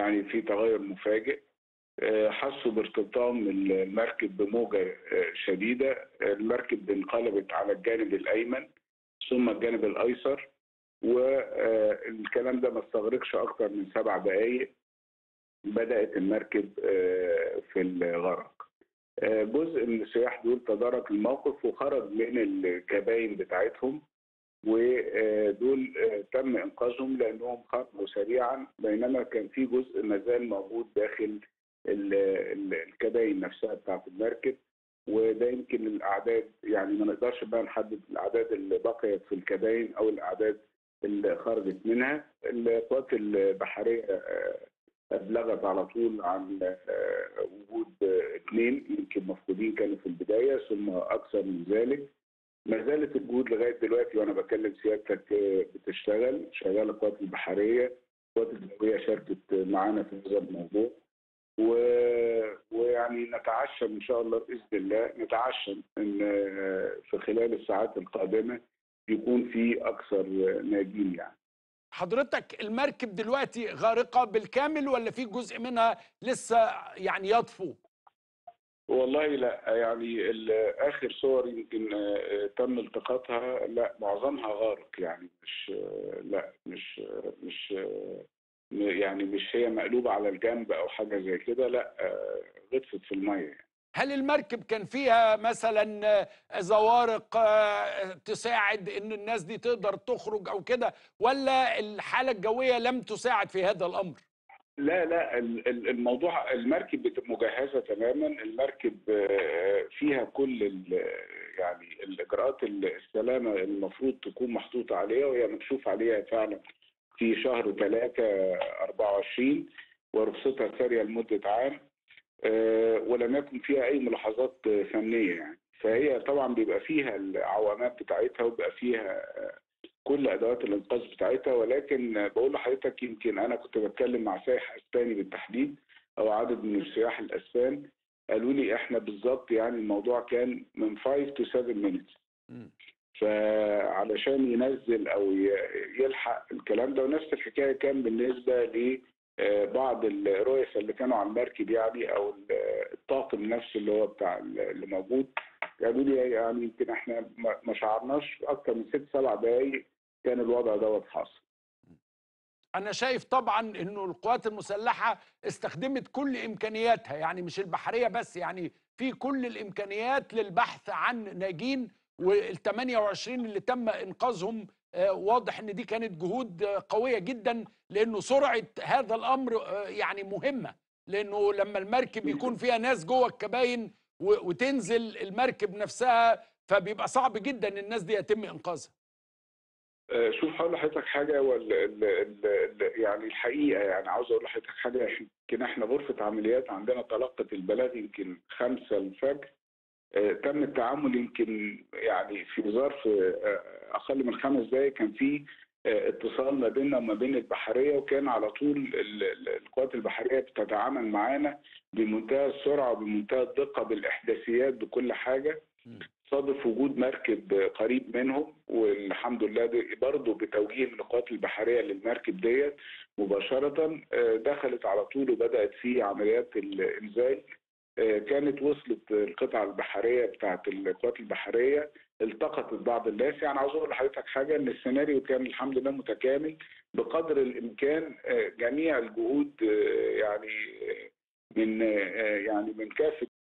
يعني في تغير مفاجئ آه، حسوا بارتطام المركب بموجة آه، شديدة المركب انقلبت على الجانب الأيمن ثم الجانب الأيسر والكلام ده ما استغرقش أكثر من سبع دقائق بدأت المركب آه، في الغرق آه، جزء من السياح دول تدارك الموقف وخرج من الكباين بتاعتهم ودول آه، تم انقاذهم لانهم خرجوا سريعا بينما كان في جزء ما زال موجود داخل ال- ال- الكباين نفسها بتاعت المركب وده يمكن الاعداد يعني ما نقدرش بقى نحدد الاعداد اللي بقيت في الكباين او الاعداد اللي خرجت منها القوات البحريه آه، ابلغت على طول عن آه، وجود آه، اثنين يمكن مفقودين كانوا في البدايه ثم اكثر من ذلك ما زالت الجهود لغايه دلوقتي وانا بكلم سيادتك آه، بتشتغل شغاله القوات البحريه القوات الجويه شاركت معانا في هذا الموضوع و... ويعني نتعشم ان شاء الله باذن الله نتعشم ان آه، في خلال الساعات القادمه يكون في اكثر آه، ناجين يعني حضرتك المركب دلوقتي غارقة بالكامل ولا في جزء منها لسه يعني يطفو والله لا يعني ال- اخر صور يمكن آه، تم التقاطها لا معظمها غارق يعني مش آه، لا مش آه، مش آه، يعني مش هي مقلوبه على الجنب او حاجه زي كده لا آه، غطست في الميه يعني. هل المركب كان فيها مثلا آه، زوارق آه، تساعد ان الناس دي تقدر تخرج او كده ولا الحالة الجوية لم تساعد في هذا الامر لا لا ال- ال- الموضوع المركب بت- مجهزه تماما المركب آه، فيها كل ال- يعني الاجراءات السلامه المفروض تكون محطوطه عليها وهي مكشوف عليها فعلا في شهر 3 24 ورخصتها ساريه لمده عام آه، ولم يكن فيها اي ملاحظات آه، فنيه يعني فهي طبعا بيبقى فيها العوامات بتاعتها وبيبقى فيها آه، كل ادوات الانقاذ بتاعتها ولكن آه، بقول لحضرتك يمكن انا كنت بتكلم مع سائح اسباني بالتحديد او عدد من السياح الاسبان قالوا لي احنا بالظبط يعني الموضوع كان من 5 to 7 minutes فعلشان ينزل او ي- يلحق الكلام ده ونفس الحكايه كان بالنسبه لبعض الرؤساء اللي كانوا على المركب يعني او ال- الطاقم نفسه اللي هو بتاع ال- اللي موجود قالوا لي يعني يمكن احنا ما ما شعرناش في اكتر من ست سبع دقائق كان الوضع دوت حاصل انا شايف طبعا انه القوات المسلحه استخدمت كل امكانياتها يعني مش البحريه بس يعني في كل الامكانيات للبحث عن ناجين وال 28 اللي تم انقاذهم آه، واضح ان دي كانت جهود آه، قويه جدا لانه سرعه هذا الامر آه، يعني مهمه لانه لما المركب يكون فيها ناس جوه الكباين و- وتنزل المركب نفسها فبيبقى صعب جدا الناس دي يتم انقاذها آه، شوف هقول لحضرتك حاجه وال ال ال ال يعني الحقيقه يعني عاوز اقول لحضرتك حاجه يمكن احنا غرفه عمليات عندنا تلقت البلاغ يمكن خمسة الفجر آه، تم التعامل يمكن يعني في ظرف آه، اقل من خمس دقائق كان في آه، اتصال ما بيننا وما بين البحريه وكان على طول ال- ال- القوات البحريه بتتعامل معانا بمنتهى السرعه وبمنتهى الدقه بالاحداثيات بكل حاجه صادف وجود مركب قريب منهم والحمد لله دي برضه بتوجيه من القوات البحريه للمركب ديت مباشره آه، دخلت على طول وبدات في عمليات الانزال آه، كانت وصلت القطع البحريه بتاعت القوات البحريه التقطت بعض الناس يعني عاوز اقول لحضرتك حاجه ان السيناريو كان الحمد لله متكامل بقدر الامكان آه، جميع الجهود آه، يعني آه، من آه، يعني من كافه